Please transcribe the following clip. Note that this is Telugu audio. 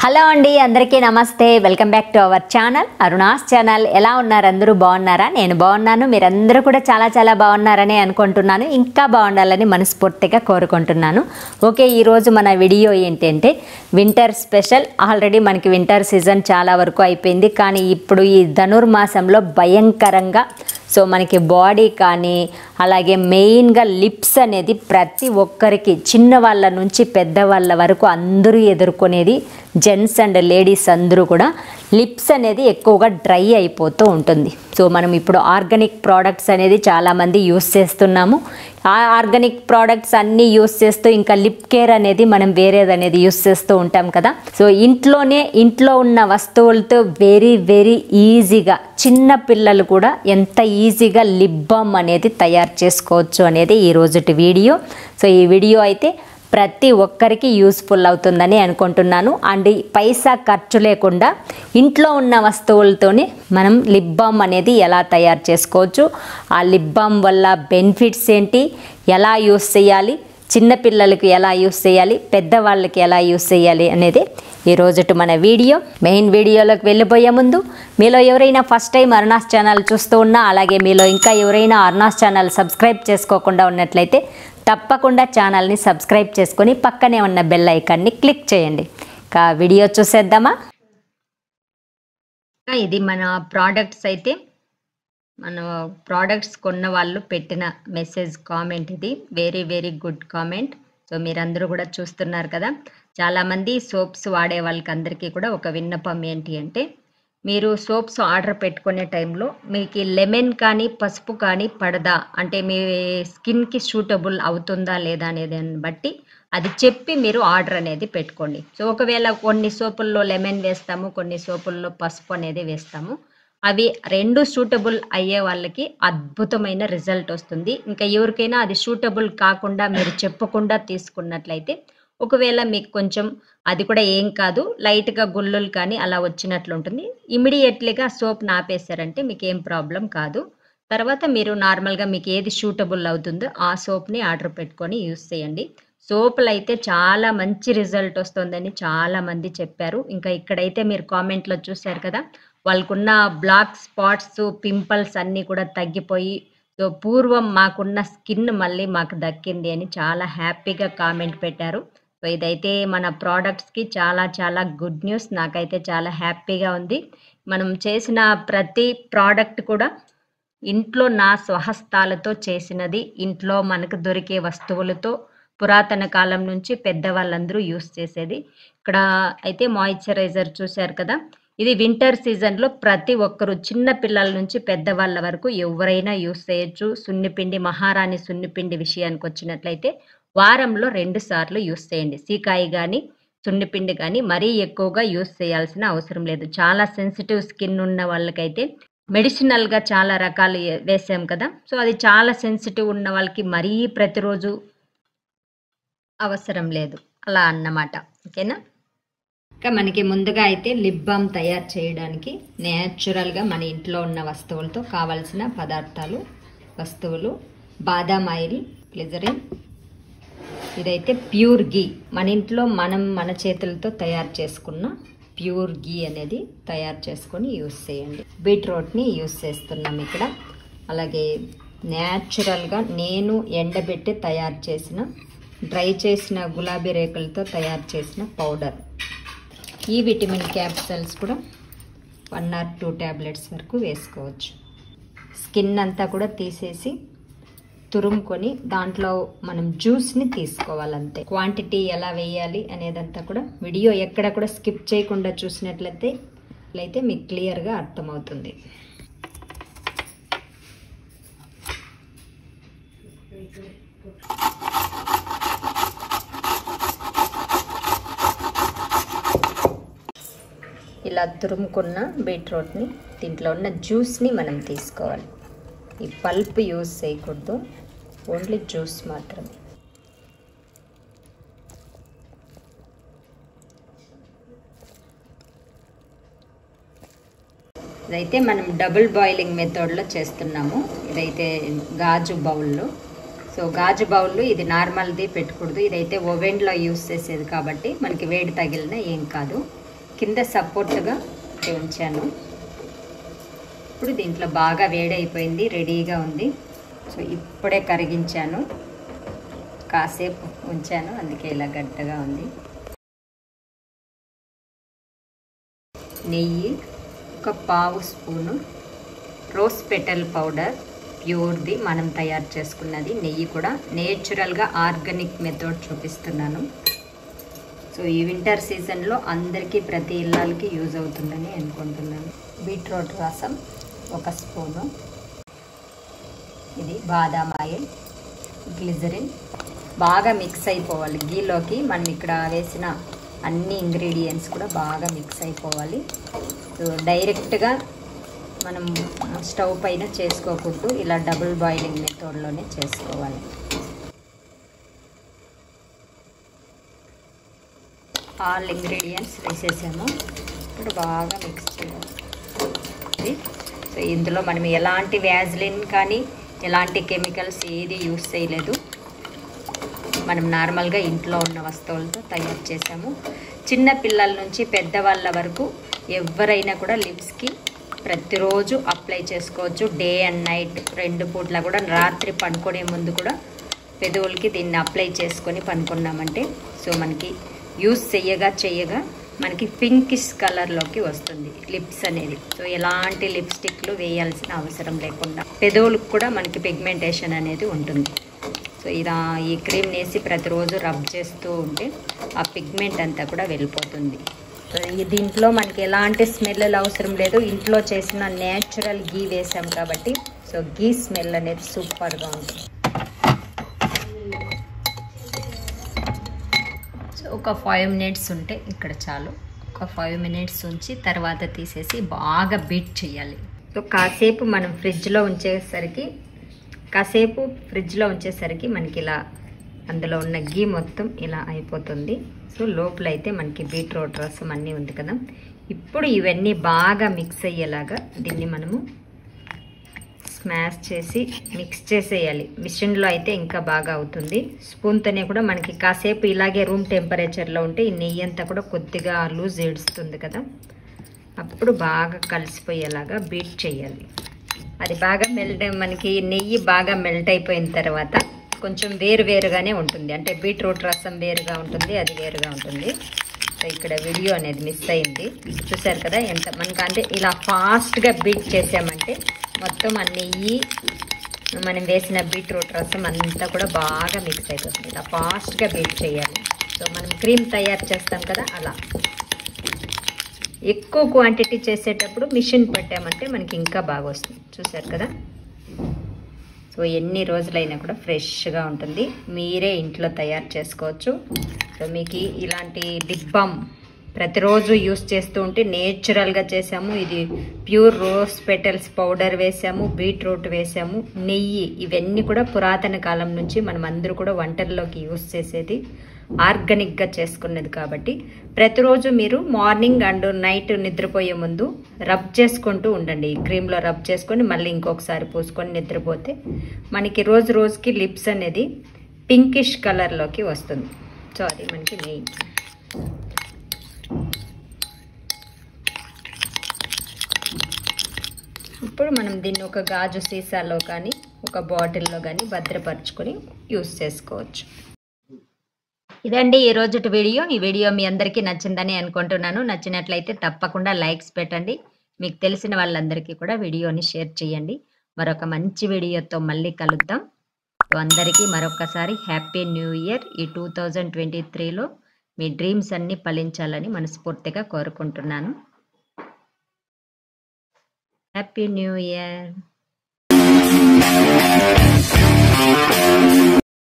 హలో అండి అందరికీ నమస్తే welcome back to our channel Aruna's channel ఎలా ఉన్నారు అందరూ బాగున్నారా నేను బాగున్నాను మీరందరూ కూడా చాలా చాలా బాగున్నారని అనుకుంటున్నాను ఇంకా బాగుండాలని మనస్ఫూర్తిగా కోరుకుంటున్నాను ఓకే ఈరోజు మన వీడియో ఏంటంటే వింటర్ స్పెషల్ ఆల్రెడీ మనకి వింటర్ సీజన్ చాలా వరకు అయిపోయింది కానీ ఇప్పుడు ఈ ధనుర్మాసంలో భయంకరంగా సో మనకి బాడీ కానీ అలాగే మెయిన్గా లిప్స్ అనేది ప్రతి ఒక్కరికి చిన్న వాళ్ళ నుంచి పెద్దవాళ్ళ వరకు అందరూ ఎదుర్కొనేది జెంట్స్ అండ్ లేడీస్ అందరూ కూడా లిప్స్ అనేది ఎక్కువగా డ్రై అయిపోతూ ఉంటుంది సో మనం ఇప్పుడు ఆర్గానిక్ ప్రోడక్ట్స్ అనేది చాలామంది యూస్ చేస్తున్నాము ఆ ఆర్గానిక్ ప్రోడక్ట్స్ అన్నీ యూస్ చేస్తూ ఇంకా లిప్ కేర్ అనేది మనం వేరేది అనేది యూస్ చేస్తూ ఉంటాం కదా సో ఇంట్లోనే ఇంట్లో ఉన్న వస్తువులతో వెరీ వెరీ ఈజీగా చిన్న పిల్లలు కూడా ఎంత ఈజీగా లిప్ బామ్ అనేది తయారు చేసుకోవచ్చు అనేది ఈ రోజుటి వీడియో సో ఈ వీడియో అయితే ప్రతి ఒక్కరికి యూస్ఫుల్ అవుతుందని అనుకుంటున్నాను అండ్ ఈ పైసా ఖర్చు లేకుండా ఇంట్లో ఉన్న వస్తువులతోనే మనం లిప్ బామ్ అనేది ఎలా తయారు చేసుకోవచ్చు ఆ లిప్ బామ్ వల్ల బెనిఫిట్స్ ఏంటి ఎలా యూస్ చేయాలి చిన్నపిల్లలకు ఎలా యూస్ చేయాలి పెద్దవాళ్ళకి ఎలా యూస్ చేయాలి అనేది ఈ రోజుటి మన వీడియో మెయిన్ వీడియోలోకి వెళ్ళిపోయే ముందు మీలో ఎవరైనా ఫస్ట్ టైం అరుణాస్ ఛానల్ చూస్తూ ఉన్నా అలాగే మీలో ఇంకా ఎవరైనా అరుణాస్ ఛానల్ సబ్స్క్రైబ్ చేసుకోకుండా ఉన్నట్లయితే తప్పకుండా ఛానల్ని సబ్స్క్రైబ్ చేసుకొని పక్కనే ఉన్న బెల్ ఐకాన్ని క్లిక్ చేయండి ఇంకా వీడియో చూసేద్దామా ఇది మన ప్రోడక్ట్స్ అయితే మన ప్రోడక్ట్స్ కొన్న వాళ్ళు పెట్టిన మెసేజ్ కామెంట్ ఇది very very good comment so మీరందరూ కూడా చూస్తున్నారు కదా చాలామంది సోప్స్ వాడే వాళ్ళకి అందరికీ కూడా ఒక విన్నపం ఏంటి అంటే మీరు సోప్స్ ఆర్డర్ పెట్టుకునే టైంలో మీకు లెమన్ కానీ పసుపు కానీ పడదా అంటే మీ స్కిన్కి సూటబుల్ అవుతుందా లేదా అనేది బట్టి అది చెప్పి మీరు ఆర్డర్ అనేది పెట్టుకోండి సో ఒకవేళ కొన్ని సోపుల్లో లెమన్ వేస్తాము కొన్ని సోపుల్లో పసుపు అనేది వేస్తాము అవి రెండు సూటబుల్ అయ్యే వాళ్ళకి అద్భుతమైన రిజల్ట్ వస్తుంది ఇంకా ఎవరికైనా అది సూటబుల్ కాకుండా మీరు చెప్పకుండా తీసుకున్నట్లయితే ఒకవేళ మీకు కొంచెం అది కూడా ఏం కాదు లైట్గా గుల్లులు కానీ అలా వచ్చినట్లు ఉంటుంది ఇమీడియట్లీగా సోప్ నాపేశారంటే మీకు ఏం ప్రాబ్లం కాదు తర్వాత మీరు నార్మల్గా మీకు ఏది సూటబుల్ అవుతుందో ఆ సోప్ని ఆర్డర్ పెట్టుకొని యూస్ చేయండి సోపులు అయితే చాలా మంచి రిజల్ట్ వస్తుందని చాలా మంది చెప్పారు ఇంకా ఇక్కడైతే మీరు కామెంట్లో చూశారు కదా వాళ్ళకున్న బ్లాక్ స్పాట్స్ పింపుల్స్ అన్నీ కూడా తగ్గిపోయి సో పూర్వం మాకున్న స్కిన్ మళ్ళీ మాకు దక్కింది అని చాలా హ్యాపీగా కామెంట్ పెట్టారు సో ఇదైతే మన ప్రోడక్ట్స్కి చాలా చాలా గుడ్ న్యూస్ నాకైతే చాలా హ్యాపీగా ఉంది మనం చేసిన ప్రతి ప్రోడక్ట్ కూడా ఇంట్లో నా స్వహస్తాలతో చేసినది ఇంట్లో మనకు దొరికే వస్తువులతో పురాతన కాలం నుంచి పెద్దవాళ్ళందరూ యూస్ చేసేది ఇక్కడ అయితే మాయిశ్చరైజర్ చూశారు కదా ఇది వింటర్ సీజన్లో ప్రతి ఒక్కరు చిన్న పిల్లల నుంచి పెద్దవాళ్ళ వరకు ఎవరైనా యూస్ చేయొచ్చు సున్నిపిండి మహారాణి సున్నిపిండి విషయానికి వచ్చినట్లయితే వారంలో రెండు సార్లు యూస్ చేయండి సీకాయి కానీ సున్నిపిండి కానీ మరీ ఎక్కువగా యూస్ చేయాల్సిన అవసరం లేదు చాలా సెన్సిటివ్ స్కిన్ ఉన్న వాళ్ళకైతే మెడిసినల్గా చాలా రకాలు వేసాం కదా సో అది చాలా సెన్సిటివ్ ఉన్న వాళ్ళకి మరీ ప్రతిరోజు అవసరం లేదు అలా అన్నమాట ఓకేనా ఇంకా మనకి ముందుగా అయితే లిప్ బామ్ తయారు చేయడానికి న్యాచురల్గా మన ఇంట్లో ఉన్న వస్తువులతో కావలసిన పదార్థాలు వస్తువులు బాదాం ఆయిల్ గ్లిజరిన్ ఇదైతే ప్యూర్ గీ మన ఇంట్లో మనం మన చేతులతో తయారు చేసుకున్న ప్యూర్ గీ అనేది తయారు చేసుకొని యూస్ చేయండి బీట్రూట్ని యూస్ చేస్తున్నాం ఇక్కడ అలాగే న్యాచురల్గా నేను ఎండబెట్టి తయారు చేసిన డ్రై చేసిన గులాబీ రేకులతో తయారు చేసిన పౌడర్ ఈ విటమిన్ క్యాప్సల్స్ కూడా వన్ ఆర్ టూ ట్యాబ్లెట్స్ వరకు వేసుకోవచ్చు స్కిన్ అంతా కూడా తీసేసి తురుముకొని దాంట్లో మనం జ్యూస్ని తీసుకోవాలంతే క్వాంటిటీ ఎలా వేయాలి అనేదంతా కూడా వీడియో ఎక్కడ కూడా స్కిప్ చేయకుండా చూసినట్లయితే అయితే మీకు క్లియర్గా అర్థమవుతుంది ఇలా తురుముకున్న బీట్రూట్ని దీంట్లో ఉన్న జ్యూస్ని మనం తీసుకోవాలి ఈ పల్ప్ యూజ్ చేయకూడదు ఓన్లీ జ్యూస్ మాత్రమే ఇదైతే మనం డబుల్ బాయిలింగ్ మెథడ్లో చేస్తున్నాము ఇదైతే గాజు బౌల్లో సో గాజు బౌల్ ఇది నార్మల్ది పెట్టకూడదు ఇదైతే ఓవెన్లో యూస్ చేసేది కాబట్టి మనకి వేడి తగిలిన ఏం కాదు కింద సపోర్ట్గా ఉంచాను ఇప్పుడు దీంట్లో బాగా వేడైపోయింది రెడీగా ఉంది సో ఇప్పుడే కరిగించాను కాసేపు ఉంచాను అందుకే ఇలా గడ్డగా ఉంది నెయ్యి ఒక పావు స్పూను రోస్ పెటల్ పౌడర్ ప్యూర్ది మనం తయారు చేసుకున్నది నెయ్యి కూడా నేచురల్గా ఆర్గానిక్ మెథడ్ చూపిస్తున్నాను సో ఈ వింటర్ సీజన్లో అందరికీ ప్రతి ఇళ్ళకి యూజ్ అవుతుందని అనుకుంటున్నాను బీట్రూట్ రసం ఒక స్పూను ఇది బాదాం ఆయిల్ గ్లిజరిన్ బాగా మిక్స్ అయిపోవాలి గీలోకి మనం ఇక్కడ వేసిన అన్ని ఇంగ్రీడియంట్స్ కూడా బాగా మిక్స్ అయిపోవాలి సో డైరెక్ట్గా మనం స్టవ్ పైన చేసుకోకూడదు ఇలా డబుల్ బాయిలింగ్ మెథడ్లోనే చేసుకోవాలి ఆల్ ఇంగ్రీడియంట్స్ వేసేసాము ఇప్పుడు బాగా మిక్స్ చేయాలి సో ఇందులో మనం ఎలాంటి వ్యాజ్లిన్ కానీ ఎలాంటి కెమికల్స్ ఏది యూస్ చేయలేదు మనం నార్మల్గా ఇంట్లో ఉన్న వస్తువులతో తయారు చేసాము చిన్న పిల్లల నుంచి పెద్దవాళ్ళ వరకు ఎవరైనా కూడా లిప్స్కి ప్రతిరోజు అప్లై చేసుకోవచ్చు డే అండ్ నైట్ రెండు పూట్ల కూడా రాత్రి పనుకునే ముందు కూడా పెదవులకి దీన్ని అప్లై చేసుకొని పనుకున్నామంటే సో మనకి యూస్ చెయ్యగా చెయ్యగా మనకి పింకిష్ కలర్లోకి వస్తుంది లిప్స్ అనేది సో ఎలాంటి లిప్స్టిక్లు వేయాల్సిన అవసరం లేకుండా పెదవులకు కూడా మనకి పిగ్మెంటేషన్ అనేది ఉంటుంది సో ఇలా ఈ క్రీమ్ వేసి ప్రతిరోజు రబ్ చేస్తూ ఉంటే ఆ పిగ్మెంట్ అంతా కూడా వెళ్ళిపోతుంది సో ఈ దీంట్లో మనకి ఎలాంటి స్మెల్ అవసరం లేదు ఇంట్లో చేసిన నేచురల్ గీ వేసాం కాబట్టి సో గీ స్మెల్ అనేది సూపర్గా ఉంటుంది సో ఒక ఫైవ్ మినిట్స్ ఉంటే ఇక్కడ చాలు ఒక ఫైవ్ మినిట్స్ ఉంచి తర్వాత తీసేసి బాగా బీట్ చేయాలి సో కాసేపు మనం ఫ్రిడ్జ్లో ఉంచేసరికి కాసేపు ఫ్రిడ్జ్లో ఉంచేసరికి మనకి ఇలా అందులో ఉన్న గీ మొత్తం ఇలా అయిపోతుంది సో లోపల అయితే మనకి బీట్రూట్ రసం అన్నీ ఉంది కదా ఇప్పుడు ఇవన్నీ బాగా మిక్స్ అయ్యేలాగా దీన్ని మనము స్మాష్ చేసి మిక్స్ చేసేయాలి మిషన్లో అయితే ఇంకా బాగా అవుతుంది స్పూన్తోనే కూడా మనకి కాసేపు ఇలాగే రూమ్ టెంపరేచర్లో ఉంటే ఈ నెయ్యి అంతా కూడా కొద్దిగా లూజ్ ఏడుస్తుంది కదా అప్పుడు బాగా కలిసిపోయేలాగా బీట్ చేయాలి అది బాగా మెల్ట్ మనకి నెయ్యి బాగా మెల్ట్ అయిపోయిన తర్వాత కొంచెం వేరు వేరుగానే ఉంటుంది అంటే బీట్రూట్ రసం వేరుగా ఉంటుంది అది వేరుగా ఉంటుంది సో ఇక్కడ వీడియో అనేది మిస్ అయింది చూసారు కదా ఎంత మనకి అంటే ఇలా ఫాస్ట్గా బీట్ చేసామంటే మొత్తం ఆ నెయ్యి మనం వేసిన బీట్రూట్ రసం అంతా కూడా బాగా మిక్స్ అయిపోతుంది ఇలా ఫాస్ట్గా బీట్ చేయాలి సో మనం క్రీమ్ తయారు చేస్తాం కదా అలా ఎక్కువ క్వాంటిటీ చేసేటప్పుడు మిషన్ పట్టామంటే మనకి ఇంకా బాగా వస్తుంది చూసారు కదా సో ఎన్ని రోజులైనా కూడా ఫ్రెష్గా ఉంటుంది మీరే ఇంట్లో తయారు చేసుకోవచ్చు సో మీకు ఇలాంటి డిబ్బం ప్రతిరోజు యూస్ చేస్తూ ఉంటే నేచురల్గా చేసాము ఇది ప్యూర్ రోజ్ పెటల్స్ పౌడర్ వేసాము బీట్రూట్ వేసాము నెయ్యి ఇవన్నీ కూడా పురాతన కాలం నుంచి మనం అందరూ కూడా వంటల్లోకి యూస్ చేసేది ఆర్గానిక్గా చేసుకున్నది కాబట్టి ప్రతిరోజు మీరు మార్నింగ్ అండ్ నైట్ నిద్రపోయే ముందు రబ్ చేసుకుంటూ ఉండండి ఈ క్రీమ్లో రబ్ చేసుకొని మళ్ళీ ఇంకొకసారి పూసుకొని నిద్రపోతే మనకి రోజు రోజుకి లిప్స్ అనేది పింకిష్ కలర్లోకి వస్తుంది సో అది మనకి మెయిన్ ఇప్పుడు మనం దీన్ని ఒక గాజు సీసాలో కానీ ఒక బాటిల్లో కానీ భద్రపరచుకొని యూస్ చేసుకోవచ్చు ఇదండి ఈ రోజుటి వీడియో ఈ వీడియో మీ అందరికీ నచ్చిందని అనుకుంటున్నాను నచ్చినట్లయితే తప్పకుండా లైక్స్ పెట్టండి మీకు తెలిసిన వాళ్ళందరికీ కూడా వీడియోని షేర్ చేయండి మరొక మంచి వీడియోతో మళ్ళీ కలుద్దాం సో అందరికీ మరొకసారి హ్యాపీ న్యూ ఇయర్ ఈ టూ థౌజండ్ ట్వంటీ త్రీలో మీ డ్రీమ్స్ అన్నీ ఫలించాలని మనస్ఫూర్తిగా కోరుకుంటున్నాను హ్యాపీ న్యూ ఇయర్